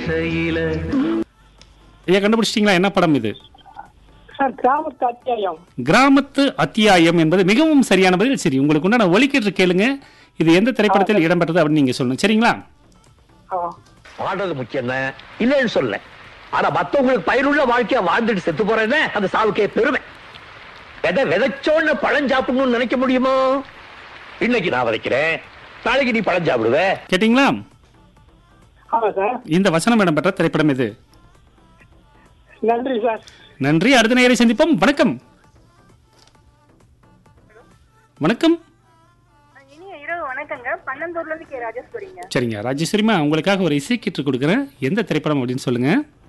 திசையில ஐயா கண்டுபிடிச்சிட்டீங்களா என்ன படம் இது சார் கிராமத்து அத்தியாயம் கிராமத்து அத்தியாயம் என்பது மிகவும் சரியான பதில் சரி உங்களுக்கு உண்டான ஒலிக்கிட்டு கேளுங்க இது எந்த திரைப்படத்தில் இடம்பெற்றது அப்படின்னு நீங்க சொல்லணும் சரிங்களா ஆ. வாழ்றது முக்கியம் தான் இல்லைன்னு சொல்ல ஆனா மத்தவங்களுக்கு பயனுள்ள வாழ்க்கைய வாழ்ந்துட்டு செத்து போறேன்னு அந்த சாவுக்கே பெருமை விதை விதைச்சோன்னு பழம் சாப்பிடணும்னு நினைக்க முடியுமோ இன்னைக்கு நான் விதைக்கிறேன் நாளைக்கு நீ பழம் சாப்பிடுவ கேட்டிங்களா ஆமா சார் இந்த வசனம் இடம்பெற்ற திரைப்படம் இது நன்றி சார் நன்றி அடுத்த நேரை சந்திப்போம் வணக்கம் வணக்கம் இனிய இரவு வணக்கங்க பன்னந்தூர்ல இருந்து கே ராஜேஸ்வரிங்க சரிங்க ராஜேஸ்வரிமா உங்களுக்காக ஒரு இசை கீற்று கொடுக்குறேன் எந்த திரைப்படம் அப்படின்னு சொல்லுங்க